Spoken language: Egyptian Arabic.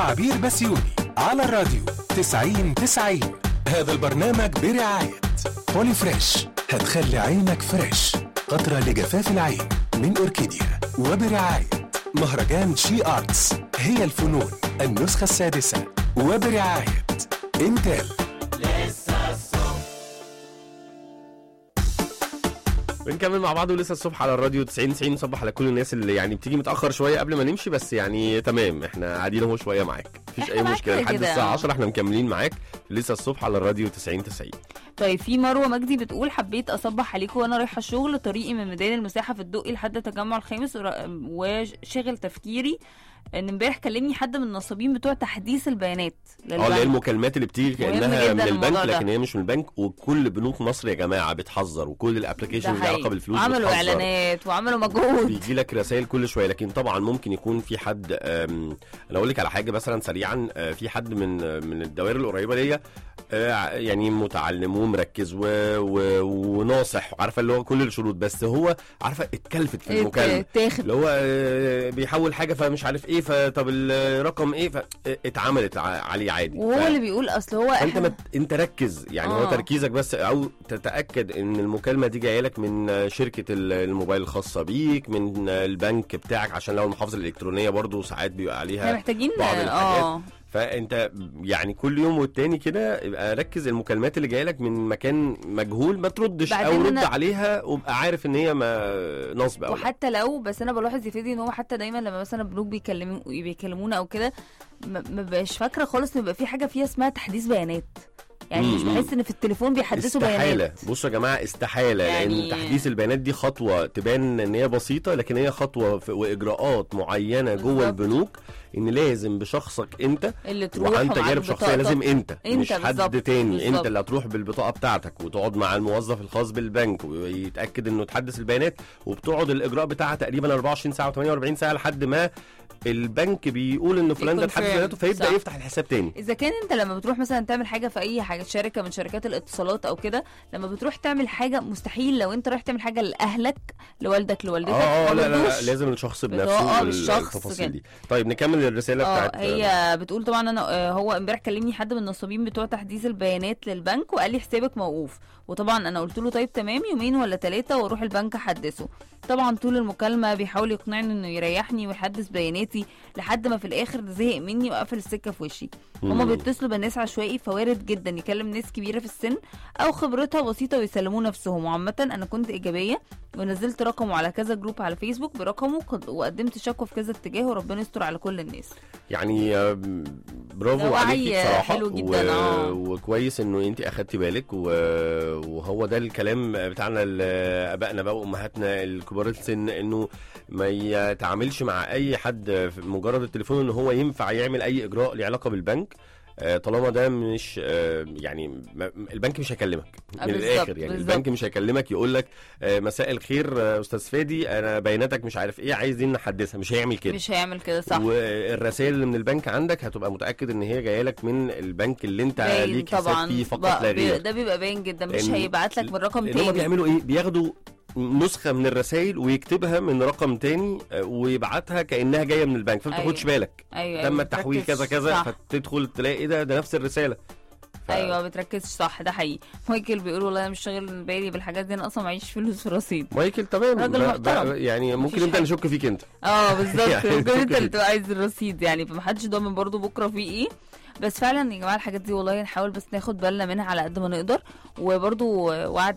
عبير بسيوني على الراديو 90 90 هذا البرنامج برعاية بولي فريش هتخلي عينك فريش قطرة لجفاف العين من أوركيديا وبرعاية مهرجان شي آرتس هي الفنون النسخة السادسة وبرعاية انتل بنكمل مع بعض ولسه الصبح على الراديو 90 90 نصبح على كل الناس اللي يعني بتيجي متاخر شويه قبل ما نمشي بس يعني تمام احنا قاعدين اهو شويه معاك مفيش إحنا اي معاك مشكله كده لحد كده. الساعه 10 احنا مكملين معاك لسه الصبح على الراديو 90 90 طيب في مروه مجدي بتقول حبيت اصبح عليكم وانا رايحه الشغل طريقي من ميدان المساحه في الدقي لحد التجمع الخامس ورا- وشغل تفكيري ان امبارح كلمني حد من النصابين بتوع تحديث البيانات اه اللي هي للبنك. المكالمات اللي بتيجي مهم كانها جداً من الموضوع البنك ده. لكن هي مش من البنك وكل بنوك مصر يا جماعه بتحذر وكل الابلكيشن ده اللي علاقه حقيقي. بالفلوس وعملوا بتحذر. اعلانات وعملوا مجهود بيجي لك رسائل كل شويه لكن طبعا ممكن يكون في حد أم، انا اقول لك على حاجه مثلا سريعا آه، في حد من آه، من الدوائر القريبه ليا آه، يعني متعلم ومركز و... و... وناصح عارفه اللي هو كل الشروط بس هو عارفه اتكلفت في المكالمه تاخد اللي هو آه، بيحول حاجه فمش عارف ايه فطب الرقم ايه فاتعملت عليه عادي وهو ف- اللي بيقول اصل هو انت احنا مت... انت ركز يعني هو آه. تركيزك بس او تتاكد ان المكالمه دي جايه لك من شركه ال- الموبايل الخاصه بيك من البنك بتاعك عشان لو المحافظه الالكترونيه برضو ساعات بيبقى احنا عليها محتاجين بعض الحاجات. اه فانت يعني كل يوم والتاني كده يبقى ركز المكالمات اللي جايه لك من مكان مجهول ما تردش او بعدين رد أنا- عليها وابقى عارف ان هي ما نصب او لا. وحتى لو بس انا بلاحظ يا فادي ان هو حتى دايما لما مثلا بنوك بيكلموا بيكلمونا او كده ما ما بقاش فاكره خالص ان يبقى في حاجه فيها اسمها تحديث بيانات يعني مش مم. بحس ان في التليفون بيحدثوا استحالة بيانات بصوا يا جماعة استحالة يعني- لأن تحديث البيانات دي خطوة تبان إن هي بسيطة لكن هي خطوة في وإجراءات معينة جوه بالظبط. البنوك إن لازم بشخصك أنت اللي تروح وعن ومعاك تجارب شخصية بطاقتك. لازم أنت, أنت مش حد بالظبط، تاني بالظبط. أنت اللي هتروح بالبطاقة بتاعتك وتقعد مع الموظف الخاص بالبنك ويتأكد إنه تحدث البيانات وبتقعد الإجراء بتاعها تقريبا 24 ساعة و48 ساعة لحد ما البنك بيقول إن فلان ده يكونفيرم. تحدث بياناته فيبدأ صح. يفتح الحساب تاني اذا كان انت لما بتروح مثلا تعمل حاجه في اي حاجه شركه من شركات الاتصالات او كده لما بتروح تعمل حاجه مستحيل لو انت رايح تعمل حاجه لاهلك لوالدك لوالدتك اه اه ما لا, لا, لا بردوش. لازم الشخص بطاقة بنفسه بالشخص والتفاصيل كده. دي طيب نكمل الرساله اه بتاعت هي بتقول طبعا انا آه، هو امبارح كلمني حد من النصابين بتوع تحديث البيانات للبنك وقال لي حسابك موقوف وطبعا انا قلت له طيب تمام يومين ولا ثلاثه واروح البنك احدثه طبعا طول المكالمه بيحاول يقنعني انه يريحني ويحدث بياناتي لحد ما في الاخر زهق مني وقفل السكه في وشي هما مم. بيتصلوا بالناس عشوائي فوارد جدا يكلم ناس كبيره في السن او خبرتها بسيطه ويسلموه نفسهم وعامه انا كنت ايجابيه ونزلت رقمه على كذا جروب على فيسبوك برقمه قد- وقدمت شكوى في كذا اتجاه وربنا يستر على كل الناس يعني آه، برافو ده وعي عليكي بصراحه حلو جدا، آه. وكويس انه انت اخدتي بالك و... وهو ده الكلام بتاعنا ل- ابائنا بقى وامهاتنا الكبار السن انه ما يتعاملش مع اي حد في مجرد التليفون ان هو ينفع يعمل اي اجراء له علاقه بالبنك آه، طالما ده مش آه، يعني ما- البنك مش هيكلمك آه، من بالظبط، الاخر يعني بالظبط. البنك مش هيكلمك يقول لك آه، مساء الخير آه، استاذ فادي انا بياناتك مش عارف ايه عايزين نحدثها مش هيعمل كده مش هيعمل كده صح والرسائل اللي من البنك عندك هتبقى متاكد ان هي جايه لك من البنك اللي انت باين ليك حساب طبعا فيه فقط بقى- لا بي- غير ده بيبقى باين جدا مش لأن- هيبعت لك بالرقم لان هم تاني بيعملوا ايه بياخدوا نسخه من الرسائل ويكتبها من رقم تاني آه، ويبعتها كانها جايه من البنك فما أيوة. تاخدش بالك ايوه تم أيوة، التحويل بتركزش. كذا كذا صح. فتدخل تلاقي ايه ده ده نفس الرساله ف- ايوه ما بتركزش صح ده حقيقي مايكل بيقول والله انا مش شاغل بالي بالحاجات دي انا اصلا معيش فلوس في رصيد مايكل تمام راجل بقى- محترم. بقى- يعني ممكن مفيش انت حاجة. نشك فيك انت اه بالظبط يعني ممكن انت شكرا. اللي تبقى عايز الرصيد يعني فمحدش ضامن برضو بكره في ايه بس فعلا يا جماعه الحاجات دي والله نحاول بس ناخد بالنا منها على قد ما نقدر وبرضو وعد